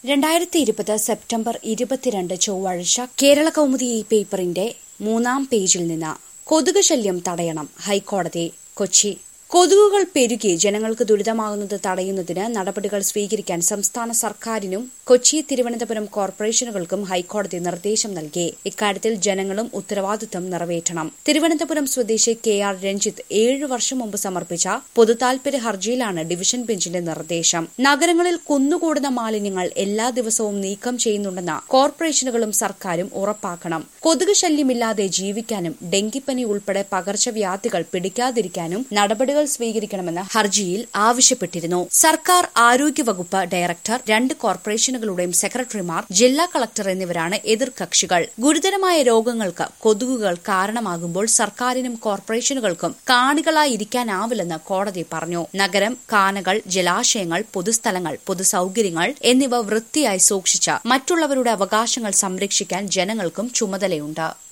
രണ്ടായിരത്തി ഇരുപത് സെപ്റ്റംബർ ഇരുപത്തിരണ്ട് ചൊവ്വാഴ്ച കേരള കൗമുദി ഈ പേപ്പറിന്റെ മൂന്നാം പേജിൽ നിന്ന് കൊതുക് ശല്യം തടയണം ഹൈക്കോടതി കൊച്ചി കൊതുകുകൾ പെരുകി ജനങ്ങൾക്ക് ദുരിതമാകുന്നത് തടയുന്നതിന് നടപടികൾ സ്വീകരിക്കാൻ സംസ്ഥാന സർക്കാരിനും കൊച്ചി തിരുവനന്തപുരം കോർപ്പറേഷനുകൾക്കും ഹൈക്കോടതി നിർദ്ദേശം നൽകി ഇക്കാര്യത്തിൽ ജനങ്ങളും ഉത്തരവാദിത്തം നിറവേറ്റണം തിരുവനന്തപുരം സ്വദേശി കെ ആർ രഞ്ജിത്ത് ഏഴു വർഷം മുമ്പ് സമർപ്പിച്ച പൊതുതാൽപര്യ ഹർജിയിലാണ് ഡിവിഷൻ ബെഞ്ചിന്റെ നിർദ്ദേശം നഗരങ്ങളിൽ കുന്നുകൂടുന്ന മാലിന്യങ്ങൾ എല്ലാ ദിവസവും നീക്കം ചെയ്യുന്നുണ്ടെന്ന് കോർപ്പറേഷനുകളും സർക്കാരും ഉറപ്പാക്കണം കൊതുക് ശല്യമില്ലാതെ ജീവിക്കാനും ഡെങ്കിപ്പനി ഉൾപ്പെടെ പകർച്ചവ്യാധികൾ പിടിക്കാതിരിക്കാനും നടപടികൾ സ്വീകരിക്കണമെന്ന് ഹർജിയിൽ ആവശ്യപ്പെട്ടിരുന്നു സർക്കാർ ആരോഗ്യവകുപ്പ് ഡയറക്ടർ രണ്ട് കോർപ്പറേഷനുകളുടെയും സെക്രട്ടറിമാർ ജില്ലാ കളക്ടർ എന്നിവരാണ് എതിർകക്ഷികൾ ഗുരുതരമായ രോഗങ്ങൾക്ക് കൊതുകുകൾ കാരണമാകുമ്പോൾ സർക്കാരിനും കോർപ്പറേഷനുകൾക്കും കാണികളായിരിക്കാനാവില്ലെന്ന് കോടതി പറഞ്ഞു നഗരം കാനകൾ ജലാശയങ്ങൾ പൊതുസ്ഥലങ്ങൾ പൊതുസൌകര്യങ്ങൾ എന്നിവ വൃത്തിയായി സൂക്ഷിച്ച് മറ്റുള്ളവരുടെ അവകാശങ്ങൾ സംരക്ഷിക്കാൻ ജനങ്ങൾക്കും ചുമതലയുണ്ട്